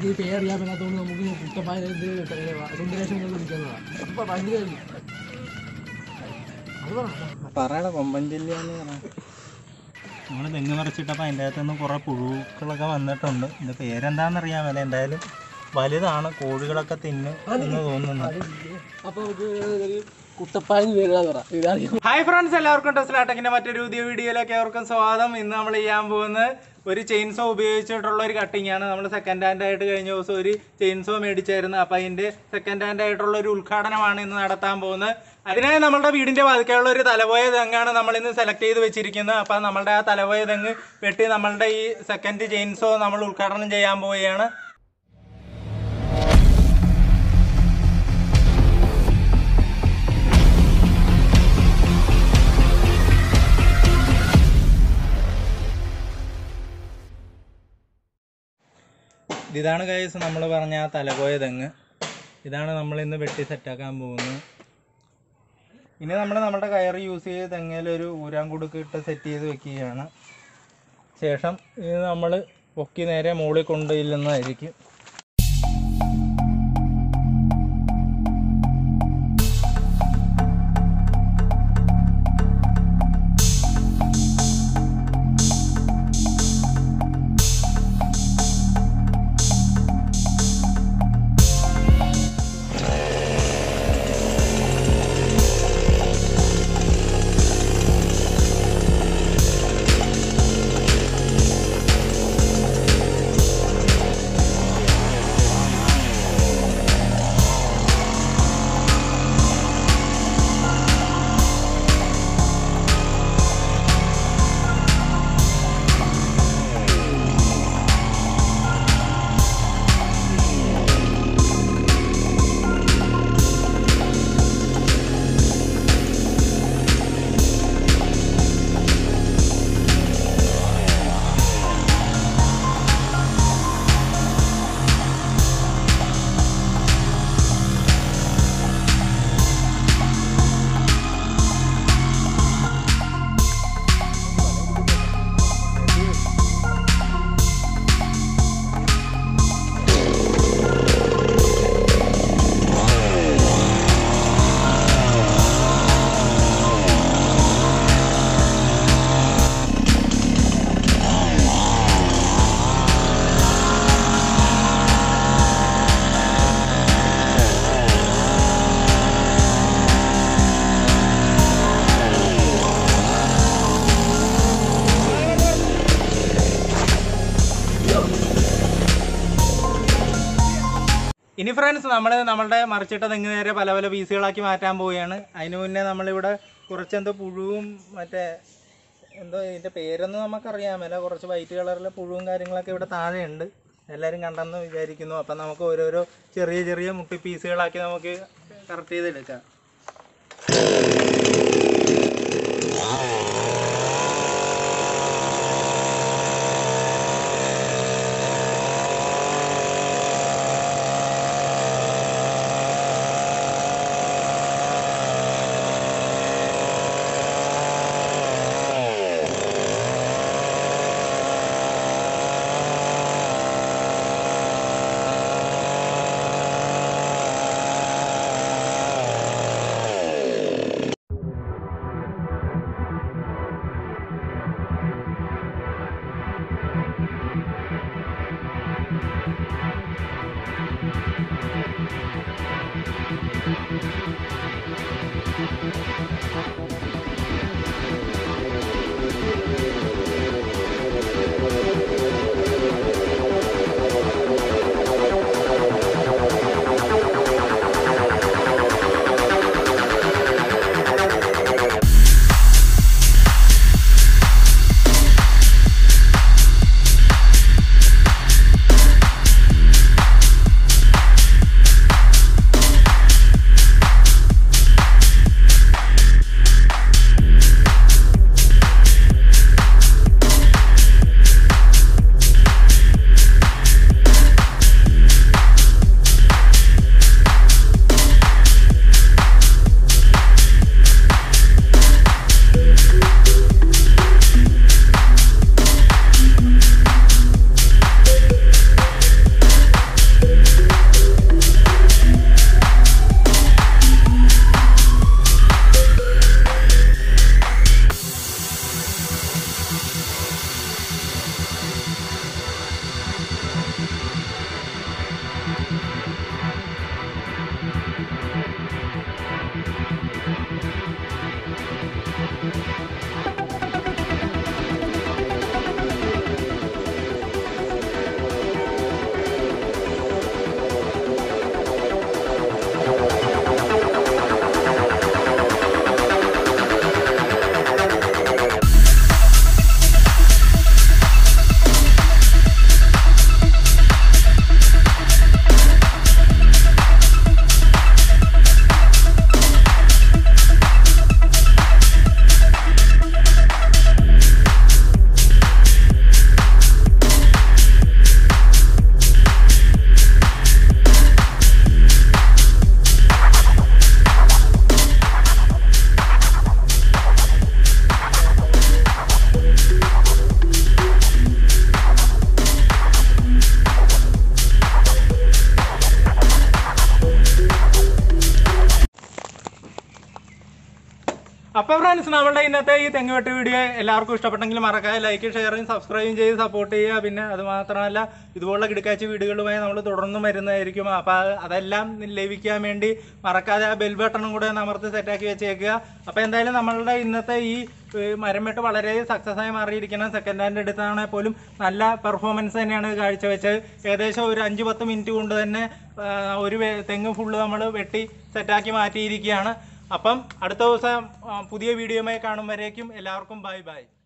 നമുക്ക് ഈ പേരറിയാൻ പറ്റാത്തതുകൊണ്ട് നമുക്ക് കുട്ടപ്പായ ഇത് സുന്ദരേശൻ എന്ന് വിളിക്കുന്നതാണ് അപ്പൊ ഭയങ്കര അത് പറ പറയണ കൊമ്പൻ ജില്ലയെന്ന് പറ നമ്മൾ തെങ്ങ് മറിച്ചിട്ടപ്പോൾ അതിൻ്റെ അകത്ത് നിന്ന് കുറേ പുഴുക്കളൊക്കെ വന്നിട്ടുണ്ട് ഇതിൻ്റെ പേരെന്താണെന്നറിയാമല്ലോ എന്തായാലും വലുതാണ് കോഴികളൊക്കെ തിന്നു എന്ന് തോന്നുന്നു അപ്പൊ നമുക്ക് ഒരു കുട്ടപ്പായ പേരാന്ന് പറ ഇതറിയാം ഹായ് ഫ്രണ്ട്സ് എല്ലാവർക്കും ടെസ്ല ടെക്കിന്റെ മറ്റൊരു പുതിയ വീഡിയോയിലേക്ക് ഏവർക്കും സ്വാഗതം ഇന്ന് നമ്മൾ ചെയ്യാൻ പോകുന്നത് ഒരു ചെയിൻസോ ഉപയോഗിച്ചിട്ടുള്ള ഒരു കട്ടിംഗ് ആണ് നമ്മൾ സെക്കൻഡ് ഹാൻഡ് ആയിട്ട് കഴിഞ്ഞ ദിവസം ഒരു ചെയിൻസോ മേടിച്ചായിരുന്നു അപ്പോൾ അതിന്റെ സെക്കൻഡ് ഹാൻഡ് ആയിട്ടുള്ള ഒരു ഉദ്ഘാടനമാണ് ഇന്ന് നടത്താൻ പോകുന്നത് അതിനായി നമ്മുടെ വീടിന്റെ വാതിക്കാനുള്ള ഒരു തലപോയ തെങ്ങാണ് നമ്മൾ ഇന്ന് സെലക്ട് ചെയ്ത് വെച്ചിരിക്കുന്നത് അപ്പോൾ നമ്മളുടെ ആ തലപോയ തെങ്ങ് വെട്ടി നമ്മളുടെ ഈ സെക്കൻഡ് ചെയിൻസോ നമ്മൾ ഉദ്ഘാടനം ചെയ്യാൻ പോവുകയാണ് ഇതാണ് കൈസ് നമ്മൾ പറഞ്ഞ ആ തലപോയ തെങ്ങ് ഇതാണ് നമ്മൾ ഇന്ന് വെട്ടി സെറ്റാക്കാൻ പോകുന്നത് ഇനി നമ്മൾ നമ്മുടെ കയറ് യൂസ് ചെയ്ത് തെങ്ങയിൽ ഒരു ഊരാൻ കുടുക്ക് ഇട്ട് സെറ്റ് ചെയ്ത് വെക്കുകയാണ് ശേഷം ഇത് നമ്മൾ പൊക്കി നേരെ മുകളിൽ കൊണ്ടുചെല്ലുന്നതായിരിക്കും ഇനി ഫ്രണ്ട്സ് നമ്മൾ നമ്മളുടെ മറിച്ചിട്ട തെങ്ങ് നേരെ പല പല പീസുകളാക്കി മാറ്റാൻ പോവുകയാണ് അതിന് മുന്നേ നമ്മളിവിടെ കുറച്ചെന്തോ പുഴുവും മറ്റേ എന്തോ ഇതിൻ്റെ പേരൊന്നും നമുക്കറിയാമല്ല കുറച്ച് വൈറ്റ് കളറിലെ പുഴുവും കാര്യങ്ങളൊക്കെ ഇവിടെ താഴെയുണ്ട് എല്ലാവരും കണ്ടെന്ന് വിചാരിക്കുന്നു അപ്പം നമുക്ക് ഓരോരോ ചെറിയ ചെറിയ മുട്ടി പീസുകളാക്കി നമുക്ക് കറക്റ്റ് ചെയ്തെടുക്കാം അപ്പോൾ ഫ്രണ്ട്സ് നമ്മളുടെ ഇന്നത്തെ ഈ തെങ്ങുവെട്ട് വീഡിയോ എല്ലാവർക്കും ഇഷ്ടപ്പെട്ടെങ്കിൽ മറക്കാതെ ലൈക്ക് ഷെയറും സബ്സ്ക്രൈബും ചെയ്ത് സപ്പോർട്ട് ചെയ്യുക പിന്നെ അത് മാത്രമല്ല ഇതുപോലുള്ള കിടക്കാച്ച വീഡിയോകളുമായി നമ്മൾ തുടർന്നും വരുന്നതായിരിക്കും അപ്പോൾ അതെല്ലാം ലഭിക്കാൻ വേണ്ടി മറക്കാതെ ആ ബെൽ ബട്ടണും കൂടെ ഒന്ന് അമർത്തി സെറ്റാക്കി വെച്ചേക്കുക അപ്പോൾ എന്തായാലും നമ്മളുടെ ഇന്നത്തെ ഈ ഏഹ്, മരം വെട്ട് വളരെ സക്സസ് ആയി മാറിയിരിക്കുന്ന സെക്കൻഡ് ഹാൻഡ് എടുത്താണെങ്കിൽ പോലും നല്ല പെർഫോമൻസ് തന്നെയാണ് കാഴ്ചവെച്ചത് ഏകദേശം ഒരു അഞ്ച് പത്ത് മിനിറ്റ് കൊണ്ട് തന്നെ ആ, ഒരു വെ- തെങ്ങ് ഫുള്ള് നമ്മൾ വെട്ടി സെറ്റാക്കി മാറ്റിയിരിക്കുകയാണ് അപ്പം അടുത്ത ദിവസം ആ, പുതിയ വീഡിയോയുമായി കാണും വരേക്കും എല്ലാവർക്കും ബൈ ബൈ